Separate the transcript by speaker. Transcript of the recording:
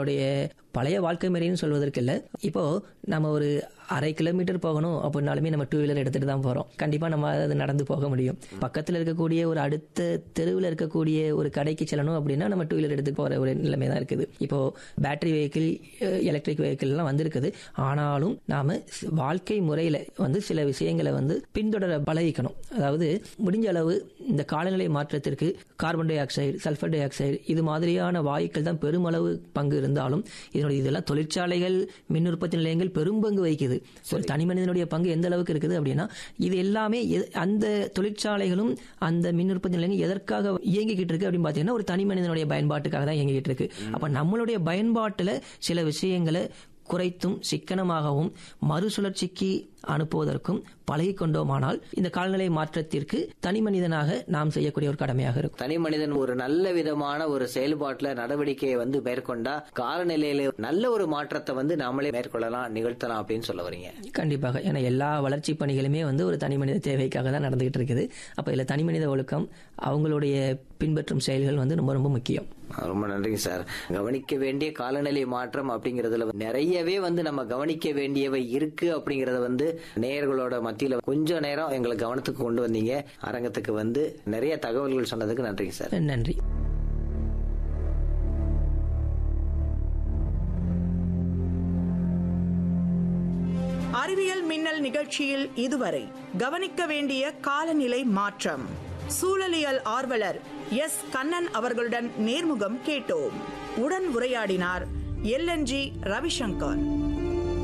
Speaker 1: நம்மளுடைய பழைய வாழ்க்கை முறைன்னு சொல்வதற்கு இல்லை இப்போ நம்ம ஒரு அரை கிலோமீட்டர் போகணும் அப்படின்னாலுமே நம்ம டூ வீலர் எடுத்துட்டு தான் போறோம் கண்டிப்பா நம்ம அது நடந்து போக முடியும் பக்கத்துல இருக்கக்கூடிய ஒரு அடுத்த தெருவில் இருக்கக்கூடிய ஒரு கடைக்கு செல்லணும் அப்படின்னா நம்ம டூ வீலர் எடுத்து போற ஒரு நிலைமை தான் இருக்குது இப்போ பேட்டரி வெஹிக்கிள் எலக்ட்ரிக் வெஹிக்கிள் எல்லாம் வந்திருக்குது ஆனாலும் நாம வாழ்க்கை முறையில வந்து சில விஷயங்களை வந்து பின்தொடர பழகிக்கணும் அதாவது முடிஞ்ச அளவு இந்த காலநிலை மாற்றத்திற்கு carbon dioxide sulphur dioxide இது மாதிரியான வாயுக்கள் தான் பெருமளவு பங்கு இருந்தாலும் இதனுடைய இதெல்லாம் தொழிற்சாலைகள் மின் உற்பத்தி நிலையங்கள் பெரும்பங்கு வகிக்குது ஒரு தனி மனிதனுடைய பங்கு எந்த அளவுக்கு இருக்குது அப்படின்னா இது எல்லாமே எ- அந்த தொழிற்சாலைகளும் அந்த மின் உற்பத்தி நிலையங்கள் எதற்காக இயங்கிக்கிட்டு இருக்கு அப்படின்னு பார்த்தீங்கன்னா ஒரு தனி மனிதனுடைய பயன்பாட்டுக்காக தான் இயங்கிக்கிட்டு இருக்கு அப்ப நம்மளுடைய பயன்பாட்டுல சில விஷயங்களை குறைத்தும் சிக்கனமாகவும் மறுசுழற்சிக்கு அனுப்புவதற்கும் பழகி கொண்டோமானால் இந்த காலநிலை மாற்றத்திற்கு தனி மனிதனாக நாம் செய்யக்கூடிய ஒரு கடமையாக இருக்கும்
Speaker 2: தனி மனிதன் ஒரு நல்ல விதமான ஒரு செயல்பாட்டுல நடவடிக்கையை வந்து மேற்கொண்டா காலநிலையில நல்ல ஒரு மாற்றத்தை வந்து நாமளே மேற்கொள்ளலாம் நிகழ்த்தலாம் அப்படின்னு சொல்ல வரீங்க
Speaker 1: கண்டிப்பாக ஏன்னா எல்லா வளர்ச்சி பணிகளுமே வந்து ஒரு தனி மனித தேவைக்காக தான் நடந்துகிட்டு இருக்குது அப்ப இதுல தனி மனித ஒழுக்கம் அவங்களுடைய பின்பற்றும் செயல்கள் வந்து ரொம்ப ரொம்ப முக்கியம்
Speaker 2: ரொம்ப நன்றிங்க சார் கவனிக்க வேண்டிய காலநிலை மாற்றம் அப்படிங்கறதுல நிறையவே வந்து நம்ம கவனிக்க வேண்டியவை இருக்கு அப்படிங்கறத வந்து நேயர்களோட மத்தியில கொஞ்ச நேரம் எங்களை கவனத்துக்கு கொண்டு வந்தீங்க அரங்கத்துக்கு வந்து நிறைய தகவல்கள் சொன்னதுக்கு நன்றிங்க சார்
Speaker 1: நன்றி
Speaker 3: அறிவியல் மின்னல் நிகழ்ச்சியில் இதுவரை கவனிக்க வேண்டிய காலநிலை மாற்றம் சூழலியல் ஆர்வலர் எஸ் கண்ணன் அவர்களுடன் நேர்முகம் கேட்டோம் உடன் உரையாடினார் எல்என்ஜி ரவிசங்கர்